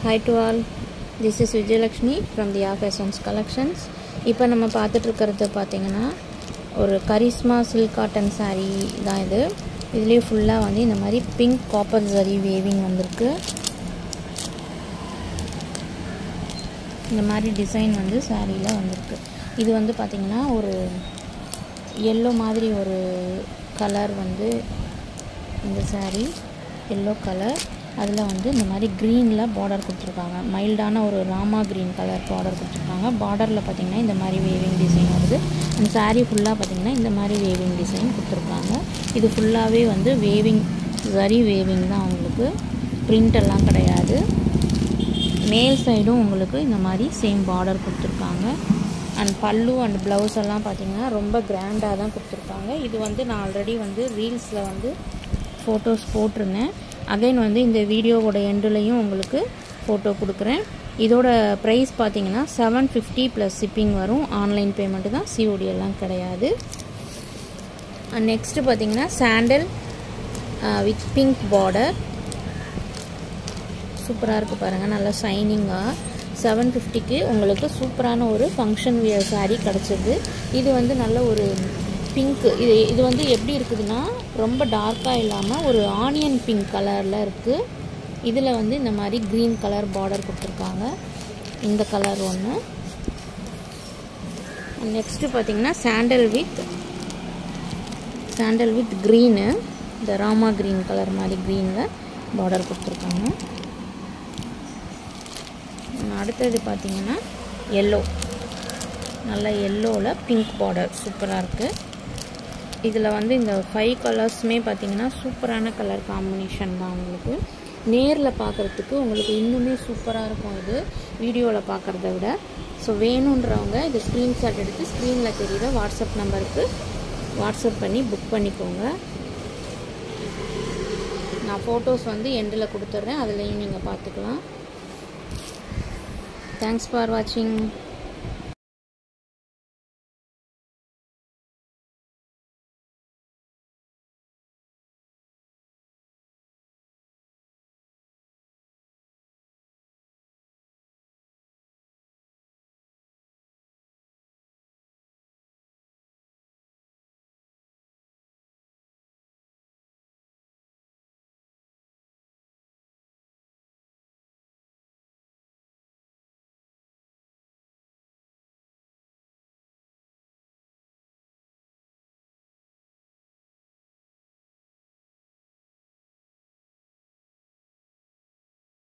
hi to all this is Vijayalakshmi from the Aafashions collections இப்போ நம்ம பார்த்துட்டு இருக்கிறது பார்த்தீங்கன்னா ஒரு கரிஸ்மா சில்க் காட்டன் saree தான் இது இதுலேயே ஃபுல்லாக வந்து இந்த மாதிரி பிங்க் காப்பர் ஜரி வேவிங் வந்திருக்கு இந்த மாதிரி டிசைன் வந்து சாரியில் வந்திருக்கு இது வந்து பார்த்திங்கன்னா ஒரு எல்லோ மாதிரி ஒரு கலர் வந்து இந்த saree எல்லோ கலர் அதில் வந்து இந்த மாதிரி க்ரீனில் பார்டர் கொடுத்துருக்காங்க மைல்டான ஒரு ராமா க்ரீன் கலர் பார்டர் கொடுத்துருக்காங்க பார்டரில் பார்த்திங்கன்னா இந்த மாதிரி வேவிங் டிசைன் வருது அந்த saree ஃபுல்லாக பார்த்திங்கன்னா இந்த மாதிரி வேவிங் டிசைன் கொடுத்துருக்காங்க இது ஃபுல்லாகவே வந்து வேவிங் சரி வேவிங் தான் உங்களுக்கு பிரிண்ட் எல்லாம் கிடையாது மேல் சைடும் உங்களுக்கு இந்த மாதிரி சேம் பார்டர் கொடுத்துருக்காங்க அண்ட் பல்லு அண்ட் ப்ளவுஸ் எல்லாம் பார்த்தீங்கன்னா ரொம்ப கிராண்டாக தான் கொடுத்துருக்காங்க இது வந்து நான் ஆல்ரெடி வந்து ரீல்ஸில் வந்து ஃபோட்டோஸ் போட்டிருந்தேன் அகைன் வந்து இந்த வீடியோவோட எண்டுலேயும் உங்களுக்கு ஃபோட்டோ கொடுக்குறேன் இதோட ப்ரைஸ் பார்த்தீங்கன்னா செவன் ஃபிஃப்டி ப்ளஸ் ஷிப்பிங் வரும் ஆன்லைன் பேமெண்ட்டு தான் சிஓடி எல்லாம் கிடையாது அண்ட் நெக்ஸ்ட்டு பார்த்தீங்கன்னா சாண்டல் வித் பிங்க் பார்டர் சூப்பராக இருக்குது பாருங்கள் நல்லா ஷைனிங்காக செவன் ஃபிஃப்டிக்கு உங்களுக்கு சூப்பரான ஒரு ஃபங்க்ஷன் வியர் சாரீ கிடச்சிது இது வந்து நல்ல ஒரு பிங்க்கு இது இது வந்து எப்படி இருக்குதுன்னா ரொம்ப டார்க்காக இல்லாமல் ஒரு ஆனியன் பிங்க் கலரில் இருக்குது இதில் வந்து இந்த மாதிரி க்ரீன் கலர் பார்டர் கொடுத்துருக்காங்க இந்த கலர் ஒன்று நெக்ஸ்ட்டு பார்த்தீங்கன்னா sandal with sandal with green இந்த ராமா க்ரீன் கலர் மாதிரி க்ரீனில் பார்டர் கொடுத்துருக்காங்க அடுத்தது பார்த்தீங்கன்னா எல்லோ நல்ல எல்லோவில் பிங்க் பார்டர் சூப்பராக இருக்குது இதில் வந்து இந்த ஃபைவ் கலர்ஸுமே பார்த்தீங்கன்னா சூப்பரான கலர் காம்பினேஷன் தான் உங்களுக்கு நேரில் பார்க்குறதுக்கு உங்களுக்கு இன்னுமே சூப்பராக இருக்கும் இது வீடியோவில் பார்க்குறத விட ஸோ வேணுன்றவங்க இது ஸ்க்ரீன்ஷாட் எடுத்து ஸ்க்ரீனில் தெரியுற வாட்ஸ்அப் நம்பருக்கு வாட்ஸ்அப் பண்ணி புக் பண்ணிக்கோங்க நான் ஃபோட்டோஸ் வந்து எண்டில் கொடுத்துட்றேன் அதுலேயும் நீங்கள் பார்த்துக்கலாம் தேங்க்ஸ் ஃபார் வாட்சிங்